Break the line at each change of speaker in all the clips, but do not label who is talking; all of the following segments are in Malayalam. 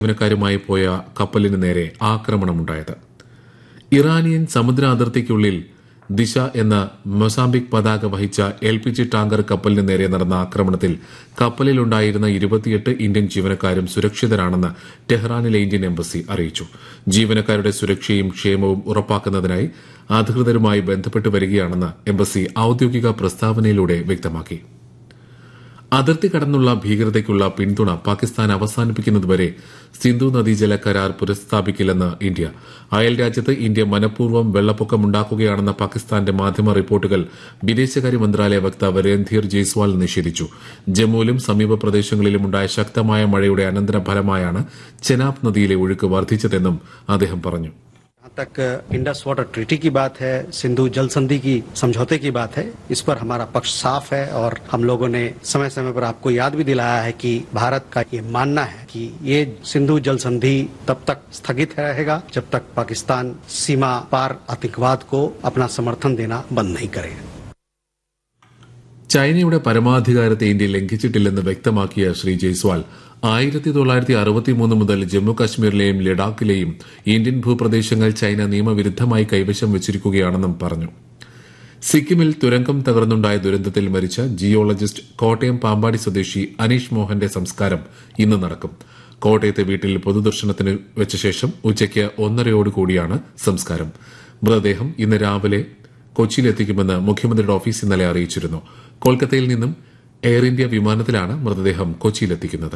ജീവനക്കാരുമായി പോയ കപ്പലിന് നേരെ ആക്രമണമുണ്ടായത് ഇറാനിയൻ സമുദ്ര അതിർത്തിക്കുള്ളിൽ ദിശ എന്ന മൊസാംബിക് പതാക വഹിച്ച എൽ പി ജി ടാങ്കർ കപ്പലിന് നേരെ നടന്ന ആക്രമണത്തിൽ കപ്പലിലുണ്ടായിരുന്ന ഇരുപത്തിയെട്ട് ഇന്ത്യൻ ജീവനക്കാരും സുരക്ഷിതരാണെന്ന് ടെഹ്റാനിലെ ഇന്ത്യൻ എംബസി അറിയിച്ചു ജീവനക്കാരുടെ സുരക്ഷയും ക്ഷേമവും ഉറപ്പാക്കുന്നതിനായി അധികൃതരുമായി ബന്ധപ്പെട്ട് വരികയാണെന്ന് എംബസി ഔദ്യോഗിക പ്രസ്താവനയിലൂടെ വ്യക്തമാക്കി അതിർത്തി കടന്നുള്ള ഭീകരതയ്ക്കുള്ള പിന്തുണ പാകിസ്ഥാൻ അവസാനിപ്പിക്കുന്നതുവരെ സിന്ധു നദീജല കരാർ പുനഃസ്ഥാപിക്കില്ലെന്ന് ഇന്ത്യ അയൽ രാജ്യത്ത് ഇന്ത്യ മനഃപൂർവ്വം വെള്ളപ്പൊക്കമുണ്ടാക്കുകയാണെന്ന പാകിസ്ഥാന്റെ മാധ്യമ റിപ്പോർട്ടുകൾ വിദേശകാര്യ മന്ത്രാലയ വക്താവ് രൺധീർ ജയ്സ്വാൾ നിഷേധിച്ചു ജമ്മുവിലും സമീപ പ്രദേശങ്ങളിലും ഉണ്ടായ ശക്തമായ മഴയുടെ അനന്തരഫലമായാണ് ചെനാബ് നദിയിലെ ഒഴുക്ക് വർദ്ധിച്ചതെന്നും അദ്ദേഹം പറഞ്ഞു
जहाँ तक इंडस वाटर ट्रीटी की बात है सिंधु जल संधि की समझौते की बात है इस पर हमारा पक्ष साफ है और हम लोगों ने समय समय पर आपको याद भी दिलाया है कि भारत का ये मानना है कि ये सिंधु जल संधि तब तक स्थगित रहेगा जब तक पाकिस्तान सीमा पार आतंकवाद को अपना समर्थन देना बंद नहीं करेगा
ചൈനയുടെ പരമാധികാരത്തെ ഇന്ത്യ ലംഘിച്ചിട്ടില്ലെന്ന് വ്യക്തമാക്കിയ ശ്രീ ജയ്സ്വാൾ ആയിരത്തി തൊള്ളായിരത്തി അറുപത്തിമൂന്ന് മുതൽ ജമ്മു കാശ്മീരിലെയും ലഡാക്കിലെയും ഇന്ത്യൻ ഭൂപ്രദേശങ്ങൾ ചൈന നിയമവിരുദ്ധമായി കൈവശം വച്ചിരിക്കുകയാണെന്നും പറഞ്ഞു സിക്കിമിൽ തുരങ്കം തകർന്നുണ്ടായ ദുരന്തത്തിൽ മരിച്ച ജിയോളജിസ്റ്റ് കോട്ടയം പാമ്പാടി സ്വദേശി അനീഷ് മോഹന്റെ സംസ്കാരം ഇന്ന് നടക്കും കോട്ടയത്തെ വീട്ടിൽ പൊതുദർശനത്തിന് വെച്ച ശേഷം ഉച്ചയ്ക്ക് ഒന്നരയോടുകൂടിയാണ് സംസ്കാരം മൃതദേഹം ഇന്ന് രാവിലെ കൊച്ചിയിലെത്തിക്കുമെന്ന് മുഖ്യമന്ത്രിയുടെ ഓഫീസ് ഇന്നലെ അറിയിച്ചിരുന്നു കൊൽക്കത്തയിൽ നിന്നും എയർ ഇന്ത്യ വിമാനത്തിലാണ് മൃതദേഹം കൊച്ചിയിലെത്തിക്കുന്നത്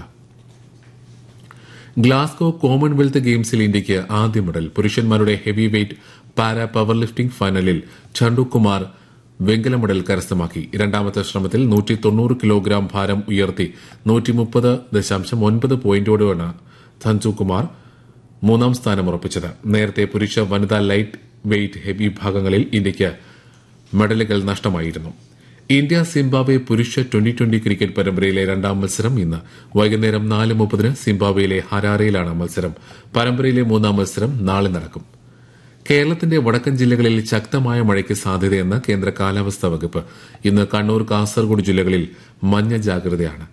ഗ്ലാസ്ഗോ കോമൺവെൽത്ത് ഗെയിംസിൽ ഇന്ത്യയ്ക്ക് ആദ്യ മെഡൽ പുരുഷന്മാരുടെ heavyweight para powerlifting ഫൈനലിൽ ചണ്ടു കുമാർ വെങ്കല മെഡൽ കരസ്ഥമാക്കി രണ്ടാമത്തെ ശ്രമത്തിൽ നൂറ്റി തൊണ്ണൂറ് കിലോഗ്രാം ഭാരം ഉയർത്തി നൂറ്റി മുപ്പത് ദശാംശം ഒൻപത് പോയിന്റോടെയാണ് ധൻസു കുമാർ മൂന്നാം സ്ഥാനം ഉറപ്പിച്ചത് നേരത്തെ പുരുഷ വനിതാ ലൈറ്റ് വെയ്റ്റ് ഹെവി വിഭാഗങ്ങളിൽ ഇന്ത്യയ്ക്ക് മെഡലുകൾ നഷ്ടമായിരുന്നു ഇന്ത്യ സിംബാബ്വെ പുരുഷ ട്വന്റി ട്വന്റി ക്രിക്കറ്റ് പരമ്പരയിലെ രണ്ടാം മത്സരം ഇന്ന് വൈകുന്നേരം നാല് മുപ്പതിന് സിംബാബ്വെയിലെ ഹരാരയിലാണ് മത്സരം പരമ്പരയിലെ മൂന്നാം മത്സരം നാളെ നടക്കും കേരളത്തിന്റെ വടക്കൻ ജില്ലകളിൽ ശക്തമായ മഴയ്ക്ക് സാധ്യതയെന്ന് കേന്ദ്ര കാലാവസ്ഥാ വകുപ്പ് ഇന്ന് കണ്ണൂർ കാസർഗോഡ് ജില്ലകളിൽ മഞ്ഞ ജാഗ്രതയാണ്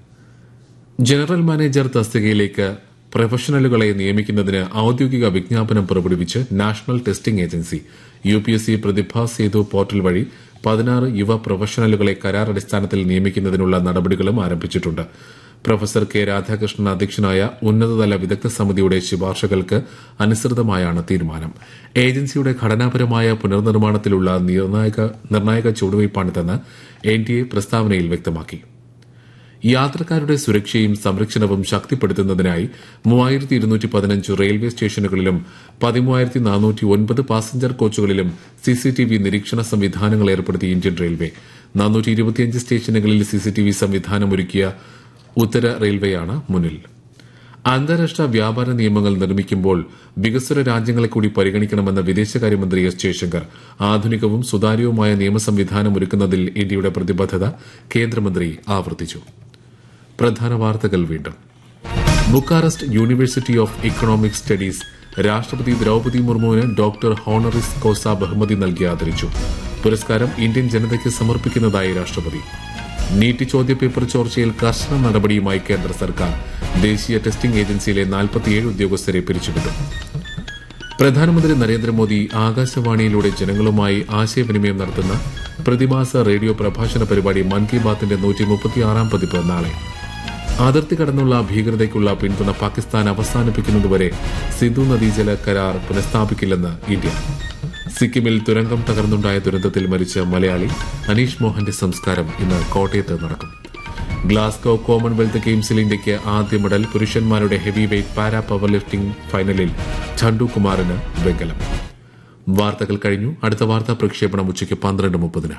ജനറൽ മാനേജർ തസ്തികയിലേക്ക് പ്രൊഫഷണലുകളെ നിയമിക്കുന്നതിന് ഔദ്യോഗിക വിജ്ഞാപനം പുറപ്പെടുവിച്ച് national testing agency U P S C Pratibha Setu portal വഴി പതിനാറ് യുവ പ്രൊഫഷണലുകളെ കരാർ അടിസ്ഥാനത്തിൽ നിയമിക്കുന്നതിനുള്ള നടപടികളും ആരംഭിച്ചിട്ടുണ്ട് പ്രൊഫസർ കെ രാധാകൃഷ്ണൻ അധ്യക്ഷനായ ഉന്നതതല വിദഗ്ധ സമിതിയുടെ ശുപാർശകൾക്ക് അനുസൃതമായാണ് തീരുമാനം ഏജൻസിയുടെ ഘടനാപരമായ പുനർനിർമ്മാണത്തിലുള്ള നിർണായക നിർണായക ചുവടുവയ്പ്പാണിതെന്ന് എൻ ഡി എ പ്രസ്താവനയിൽ വ്യക്തമാക്കി യാത്രക്കാരുടെ സുരക്ഷയും സംരക്ഷണവും ശക്തിപ്പെടുത്തുന്നതിനായി മൂവായിരത്തി ഇരുന്നൂറ്റി പതിനഞ്ച് റെയിൽവേ സ്റ്റേഷനുകളിലും പതിമൂവായിരത്തി നാനൂറ്റി ഒൻപത് പാസഞ്ചർ കോച്ചുകളിലും സിസിടിവി നിരീക്ഷണ സംവിധാനങ്ങൾ ഏർപ്പെടുത്തി ഇന്ത്യൻ റെയിൽവേ നാനൂറ്റി ഇരുപത്തിയഞ്ച് സ്റ്റേഷനുകളിൽ സിസിടിവി സംവിധാനമൊരുക്കിയ ഉത്തര റെയിൽവേയാണ് മുന്നിൽ അന്താരാഷ്ട്ര വ്യാപാര നിയമങ്ങൾ നിർമ്മിക്കുമ്പോൾ വികസ്വര രാജ്യങ്ങളെ കൂടി പരിഗണിക്കണമെന്ന വിദേശകാര്യമന്ത്രി എസ് ജയശങ്കർ ആധുനികവും സുതാര്യവുമായ നിയമ സംവിധാനം ഒരുക്കുന്നതിൽ ഇന്ത്യയുടെ പ്രതിബദ്ധത കേന്ദ്രമന്ത്രി ആവർത്തിച്ചു പ്രധാന വാർത്തകൾ വീണ്ടും Bucharest university of economic studies രാഷ്ട്രപതി ദ്രൌപതി മുർമുവിന് ഡോക്ടർ ഹോണറിസ് കോസ ബഹുമതി നൽകി ആദരിച്ചു പുരസ്കാരം ഇന്ത്യൻ ജനതയ്ക്ക് സമർപ്പിക്കുന്നതായി രാഷ്ട്രപതി നീറ്റ് ചോദ്യപേപ്പർ ചോർച്ചയിൽ കർശന നടപടിയുമായി കേന്ദ്ര സർക്കാർ ദേശീയ ടെസ്റ്റിംഗ് ഏജൻസിയിലെ നാൽപ്പത്തിയേഴ് ഉദ്യോഗസ്ഥരെ പിരിച്ചുവിട്ടു പ്രധാനമന്ത്രി നരേന്ദ്രമോദി ആകാശവാണിയിലൂടെ ജനങ്ങളുമായി ആശയവിനിമയം നടത്തുന്ന പ്രതിമാസ റേഡിയോ പ്രഭാഷണ പരിപാടി മൻ കി ബാത്തിന്റെ നൂറ്റി മുപ്പത്തിയാറാം പതിപ്പ് നാളെ അതിർത്തി കടന്നുള്ള ഭീകരതയ്ക്കുള്ള പിന്തുണ പാകിസ്ഥാൻ അവസാനിപ്പിക്കുന്നതുവരെ സിന്ധു നദീജല കരാർ പുനഃസ്ഥാപിക്കില്ലെന്ന് ഇന്ത്യ സിക്കിമിൽ തുരങ്കം തകർന്നുണ്ടായ ദുരന്തത്തിൽ മരിച്ച മലയാളി അനീഷ് മോഹന്റെ സംസ്കാരം ഇന്ന് കോട്ടയത്ത് നടക്കും ഗ്ലാസ്ഗോ കോമൺവെൽത്ത് ഗെയിംസിൽ ഇന്ത്യയ്ക്ക് ആദ്യ മെഡൽ പുരുഷന്മാരുടെ heavyweight para powerlifting ഫൈനലിൽ ചണ്ടു കുമാറിന് വെങ്കലം വാർത്തകൾ കഴിഞ്ഞു അടുത്ത വാർത്താ പ്രക്ഷേപണം ഉച്ചയ്ക്ക് പന്ത്രണ്ട് മുപ്പതിന്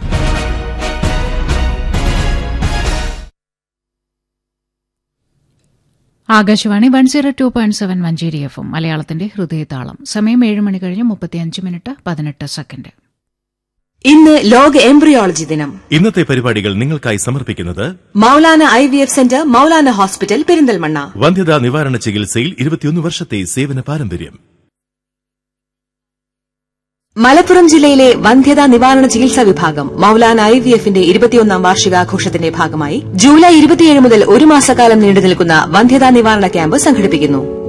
Akashvani one zero two point seven Manjeri F M മലയാളത്തിന്റെ ഹൃദയതാളം സമയം ഏഴ് മണി കഴിഞ്ഞ് മുപ്പത്തിയഞ്ച് മിനിറ്റ് പതിനെട്ട് സെക്കൻഡ്
ഇന്ന് ലോക എംബ്രിയോളജി ദിനം
ഇന്നത്തെ പരിപാടികൾ നിങ്ങൾക്കായി സമർപ്പിക്കുന്നത്
Maulana I V F centre Maulana hospital Perinthalmanna
വന്ധ്യതാ നിവാരണ ചികിത്സയിൽ ഇരുപത്തിയൊന്ന് വർഷത്തെ സേവന പാരമ്പര്യം
മലപ്പുറം ജില്ലയിലെ വന്ധ്യതാ നിവാരണ ചികിത്സാ വിഭാഗം മൌലാന ഐ വി എഫിന്റെ ഇരുപത്തിയൊന്നാം വാർഷികാഘോഷത്തിന്റെ ഭാഗമായി ജൂലൈ ഇരുപത്തിയേഴ് മുതൽ ഒരു മാസക്കാലം നീണ്ടു നിൽക്കുന്ന വന്ധ്യതാ നിവാരണ ക്യാമ്പ് സംഘടിപ്പിക്കുന്നു